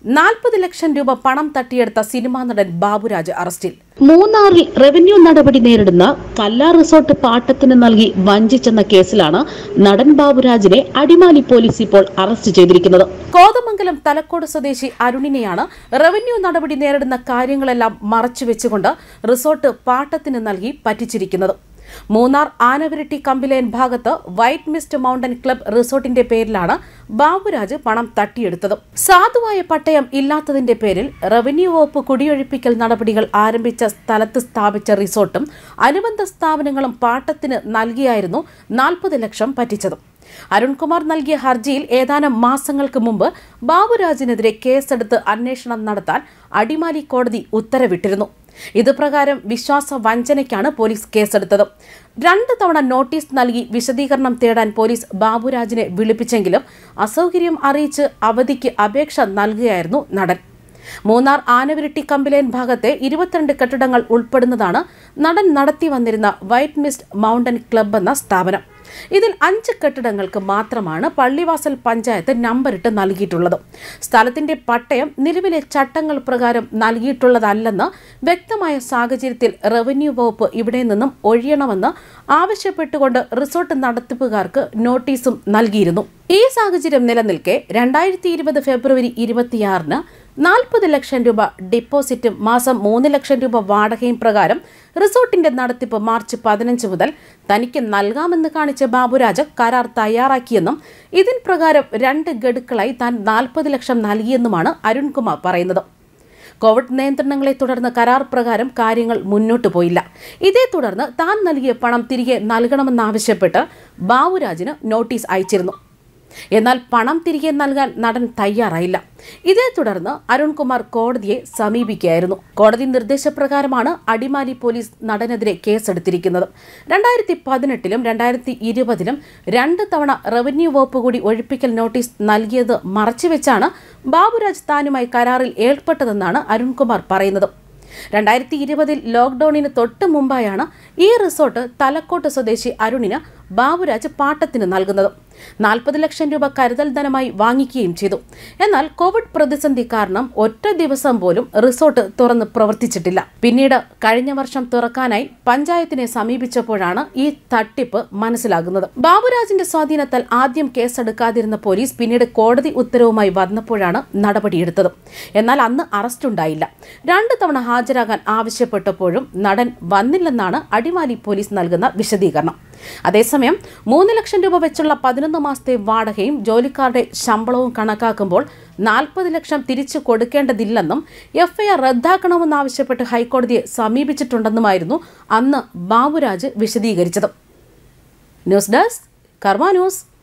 നാൽപ്പത് ലക്ഷം രൂപ പണം തട്ടിയെടുത്ത സിനിമാ നടൻ ബാബുരാജ് അറസ്റ്റിൽ മൂന്നാറിൽ റവന്യൂ നടപടി നേരിടുന്ന കല്ലാർ റിസോർട്ട് പാട്ടത്തിന് നൽകി വഞ്ചിച്ചെന്ന കേസിലാണ് നടൻ ബാബുരാജിനെ അടിമാലി പോലീസ് ഇപ്പോൾ അറസ്റ്റ് ചെയ്തിരിക്കുന്നത് കോതമംഗലം തലക്കോട് സ്വദേശി അരുണിനെയാണ് റവന്യൂ നടപടി നേരിടുന്ന കാര്യങ്ങളെല്ലാം മറച്ചുവെച്ചുകൊണ്ട് റിസോർട്ട് പാട്ടത്തിന് നൽകി പറ്റിച്ചിരിക്കുന്നത് മൂന്നാർ ആനവിരട്ടി കമ്പിലേൻ ഭാഗത്ത് വൈറ്റ് മിസ്റ്റ് മൗണ്ടൻ ക്ലബ് റിസോർട്ടിന്റെ പേരിലാണ് ബാബുരാജ് പണം തട്ടിയെടുത്തത് സാധുവായ പട്ടയം ഇല്ലാത്തതിന്റെ പേരിൽ റവന്യൂ വകുപ്പ് കുടിയൊഴിപ്പിക്കൽ നടപടികൾ ആരംഭിച്ച സ്ഥലത്ത് സ്ഥാപിച്ച റിസോർട്ടും അനുബന്ധ സ്ഥാപനങ്ങളും പാട്ടത്തിന് നൽകിയായിരുന്നു നാൽപ്പത് ലക്ഷം പറ്റിച്ചത് അരുൺകുമാർ നൽകിയ ഹർജിയിൽ ഏതാനും മാസങ്ങൾക്ക് മുമ്പ് ബാബുരാജിനെതിരെ കേസെടുത്ത് അന്വേഷണം നടത്താൻ അടിമാലി കോടതി ഉത്തരവിട്ടിരുന്നു ഇത് പ്രകാരം വിശ്വാസ വഞ്ചനയ്ക്കാണ് പോലീസ് കേസെടുത്തത് രണ്ട് തവണ നോട്ടീസ് നൽകി വിശദീകരണം തേടാൻ പോലീസ് ബാബുരാജിനെ വിളിപ്പിച്ചെങ്കിലും അസൗകര്യം അറിയിച്ച് അവധിക്ക് അപേക്ഷ നൽകുകയായിരുന്നു നടൻ മൂന്നാർ ആനവിരട്ടി കമ്പിലേൻ ഭാഗത്തെ ഇരുപത്തിരണ്ട് കെട്ടിടങ്ങൾ ഉൾപ്പെടുന്നതാണ് നടൻ നടത്തി വന്നിരുന്ന വൈറ്റ് മിസ്റ്റ് മൗണ്ടൻ ക്ലബ് എന്ന സ്ഥാപനം ഇതിൽ അഞ്ച് കെട്ടിടങ്ങൾക്ക് മാത്രമാണ് പള്ളിവാസൽ പഞ്ചായത്ത് നമ്പറിട്ട് നൽകിയിട്ടുള്ളത് സ്ഥലത്തിന്റെ പട്ടയം നിലവിലെ ചട്ടങ്ങൾ പ്രകാരം നൽകിയിട്ടുള്ളതല്ലെന്ന് വ്യക്തമായ സാഹചര്യത്തിൽ റവന്യൂ വകുപ്പ് ഇവിടെ നിന്നും ഒഴിയണമെന്ന് ആവശ്യപ്പെട്ടുകൊണ്ട് റിസോർട്ട് നടത്തിപ്പുകാർക്ക് നോട്ടീസും നൽകിയിരുന്നു ഈ സാഹചര്യം നിലനിൽക്കെ രണ്ടായിരത്തി ഇരുപത് ഫെബ്രുവരി ഇരുപത്തിയാറിന് നാൽപ്പത് ലക്ഷം രൂപ ഡിപ്പോസിറ്റും മാസം മൂന്ന് ലക്ഷം രൂപ വാടകയും പ്രകാരം റിസോർട്ടിന്റെ നടത്തിപ്പ് മാർച്ച് പതിനഞ്ച് മുതൽ തനിക്ക് നൽകാമെന്ന് കാണിച്ച ബാബുരാജ് കരാർ തയ്യാറാക്കിയെന്നും ഇതിൻ പ്രകാരം രണ്ട് ഗഡുക്കളായി താൻ നാൽപ്പത് ലക്ഷം നൽകിയെന്നുമാണ് അരുൺകുമാർ പറയുന്നത് കോവിഡ് നിയന്ത്രണങ്ങളെ തുടർന്ന് കരാർ പ്രകാരം കാര്യങ്ങൾ മുന്നോട്ടു പോയില്ല ഇതേ തുടർന്ന് താൻ നൽകിയ പണം തിരികെ നൽകണമെന്നാവശ്യപ്പെട്ട് ബാബുരാജിന് നോട്ടീസ് അയച്ചിരുന്നു എന്നാൽ പണം തിരികെ നൽകാൻ നടൻ തയ്യാറായില്ല ഇതേ തുടർന്ന് അരുൺകുമാർ കോടതിയെ സമീപിക്കുകയായിരുന്നു കോടതി നിർദ്ദേശപ്രകാരമാണ് അടിമാലി പോലീസ് നടനെതിരെ കേസെടുത്തിരിക്കുന്നത് രണ്ടായിരത്തി പതിനെട്ടിലും രണ്ടായിരത്തി ഇരുപതിലും രണ്ട് തവണ റവന്യൂ വകുപ്പ് കൂടി ഒഴിപ്പിക്കൽ നോട്ടീസ് നൽകിയത് മറച്ചുവെച്ചാണ് ബാബുരാജ് താനുമായി കരാറിൽ ഏർപ്പെട്ടതെന്നാണ് അരുൺകുമാർ പറയുന്നത് രണ്ടായിരത്തി ഇരുപതിൽ ലോക്ഡൌണിന് തൊട്ട് മുമ്പായാണ് ഈ റിസോർട്ട് തലക്കോട്ട് സ്വദേശി അരുണിന് ബാബുരാജ് പാട്ടത്തിന് നൽകുന്നത് നാൽപ്പത് ലക്ഷം രൂപ കരുതൽ ധനമായി വാങ്ങിക്കുകയും ചെയ്തു എന്നാൽ കോവിഡ് പ്രതിസന്ധി കാരണം ഒറ്റ ദിവസം പോലും റിസോർട്ട് തുറന്ന് പ്രവർത്തിച്ചിട്ടില്ല പിന്നീട് കഴിഞ്ഞ വർഷം തുറക്കാനായി പഞ്ചായത്തിനെ സമീപിച്ചപ്പോഴാണ് ഈ തട്ടിപ്പ് മനസ്സിലാകുന്നത് ബാബുരാജിന്റെ സ്വാധീനത്താൽ ആദ്യം കേസെടുക്കാതിരുന്ന പോലീസ് പിന്നീട് കോടതി ഉത്തരവുമായി വന്നപ്പോഴാണ് നടപടിയെടുത്തത് എന്നാൽ അന്ന് അറസ്റ്റ് ഉണ്ടായില്ല രണ്ട് തവണ ഹാജരാകാൻ ആവശ്യപ്പെട്ടപ്പോഴും നടൻ വന്നില്ലെന്നാണ് അടിമാലി പോലീസ് നൽകുന്ന വിശദീകരണം അതേസമയം മൂന്ന് ലക്ഷം രൂപ വെച്ചുള്ള പതിനൊന്ന് മാസത്തെ വാടകയും ജോലിക്കാരുടെ ശമ്പളവും കണക്കാക്കുമ്പോൾ നാൽപ്പത് ലക്ഷം തിരിച്ചു കൊടുക്കേണ്ടതില്ലെന്നും എഫ്ഐആർ റദ്ദാക്കണമെന്നാവശ്യപ്പെട്ട് ഹൈക്കോടതിയെ സമീപിച്ചിട്ടുണ്ടെന്നുമായിരുന്നു അന്ന് ബാബുരാജ് വിശദീകരിച്ചത് ന്യൂസ് ഡെസ്ക് കർമ്മ ന്യൂസ്